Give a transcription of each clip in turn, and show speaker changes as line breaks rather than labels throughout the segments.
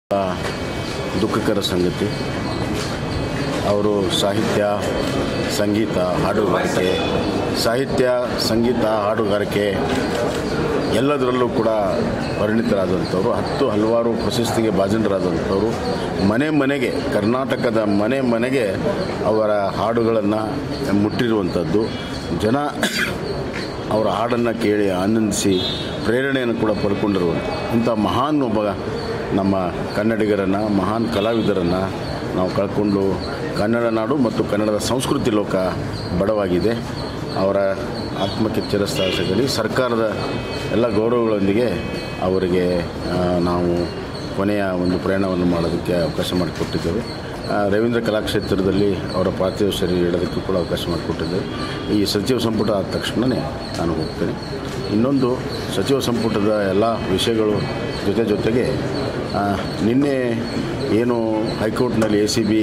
ದುಃಖಕರ ಸಂಗತಿ ಅವರು ಸಾಹಿತ್ಯ ಸಂಗೀತ ಹಾಡುಗಾರಿಕೆ ಸಾಹಿತ್ಯ ಸಂಗೀತ ಹಾಡುಗಾರಿಕೆ ಎಲ್ಲದರಲ್ಲೂ ಕೂಡ ಪರಿಣಿತರಾದಂಥವ್ರು ಹತ್ತು ಹಲವಾರು ಪ್ರಶಸ್ತಿಗೆ ಭಾಜನರಾದಂಥವ್ರು ಮನೆ ಮನೆಗೆ ಕರ್ನಾಟಕದ ಮನೆ ಮನೆಗೆ ಅವರ ಹಾಡುಗಳನ್ನು ಮುಟ್ಟಿರುವಂಥದ್ದು ಜನ ಅವರ ಹಾಡನ್ನು ಕೇಳಿ ಆನಂದಿಸಿ ಪ್ರೇರಣೆಯನ್ನು ಕೂಡ ಪಡ್ಕೊಂಡಿರುವಂಥ ಇಂಥ ಮಹಾನ್ ಒಬ್ಬ ನಮ್ಮ ಕನ್ನಡಿಗರನ್ನು ಮಹಾನ್ ಕಲಾವಿದರನ್ನು ನಾವು ಕಳ್ಕೊಂಡು ಕನ್ನಡ ನಾಡು ಮತ್ತು ಕನ್ನಡದ ಸಂಸ್ಕೃತಿ ಲೋಕ ಬಡವಾಗಿದೆ ಅವರ ಆತ್ಮಕ್ಕೆ ಚಿರಸ್ತಾಸಗಲಿ ಸರ್ಕಾರದ ಎಲ್ಲ ಗೌರವಗಳೊಂದಿಗೆ ಅವರಿಗೆ ಆ, ನಾವು ಕೊನೆಯ ಒಂದು ಪ್ರಯಾಣವನ್ನು ಮಾಡೋದಕ್ಕೆ ಅವಕಾಶ ಮಾಡಿಕೊಟ್ಟಿದ್ದೇವೆ ಆ, ರವೀಂದ್ರ ಕಲಾಕ್ಷೇತ್ರದಲ್ಲಿ ಅವರ ಪಾರ್ಥಿವ ಶರೀರ ಇಡೋದಕ್ಕೂ ಕೂಡ ಅವಕಾಶ ಮಾಡಿಕೊಟ್ಟಿದ್ದೇವೆ ಈ ಸಚಿವ ಸಂಪುಟ ಆದ ತಕ್ಷಣವೇ ನಾನು ಹೋಗ್ತೇನೆ ಇನ್ನೊಂದು ಸಚಿವ ಸಂಪುಟದ ಎಲ್ಲ ವಿಷಯಗಳು ಜೊತೆ ಜೊತೆಗೆ ಆ, ನಿನ್ನೆ ಏನು ಹೈಕೋರ್ಟ್ನಲ್ಲಿ ಎ ಸಿ ಬಿ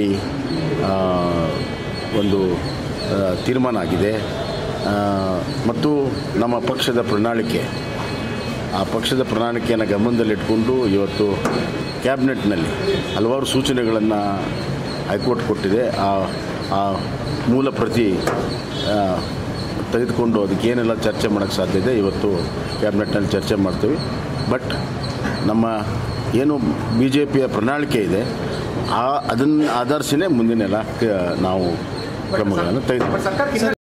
ಒಂದು ಆ, ತೀರ್ಮಾನ ಆಗಿದೆ ಆ, ಮತ್ತು ನಮ್ಮ ಪಕ್ಷದ ಪ್ರಣಾಳಿಕೆ ಆ ಪಕ್ಷದ ಪ್ರಣಾಳಿಕೆಯನ್ನು ಗಮನದಲ್ಲಿಟ್ಕೊಂಡು ಇವತ್ತು ಕ್ಯಾಬಿನೆಟ್ನಲ್ಲಿ ಹಲವಾರು ಸೂಚನೆಗಳನ್ನು ಹೈಕೋರ್ಟ್ ಕೊಟ್ಟಿದೆ ಆ ಆ ಮೂಲ ಪ್ರತಿ ಆ, ತೆಗೆದುಕೊಂಡು ಅದಕ್ಕೆ ಏನೆಲ್ಲ ಚರ್ಚೆ ಮಾಡೋಕ್ಕೆ ಸಾಧ್ಯ ಇದೆ ಇವತ್ತು ಕ್ಯಾಬಿನೆಟ್ನಲ್ಲಿ ಚರ್ಚೆ ಮಾಡ್ತೀವಿ ಬಟ್ ನಮ್ಮ ಏನು ಬಿ ಜೆ ಪಿಯ ಪ್ರಣಾಳಿಕೆ ಇದೆ ಆ ಅದನ್ನು ಆಧರಿಸಿನೇ ಮುಂದಿನೆಲ್ಲ ಕ- ನಾವು ಕ್ರಮಗಳನ್ನು ತೆಗೆದು
ಬಟ್ ಸರ್ಕಾರಕ್ಕೆ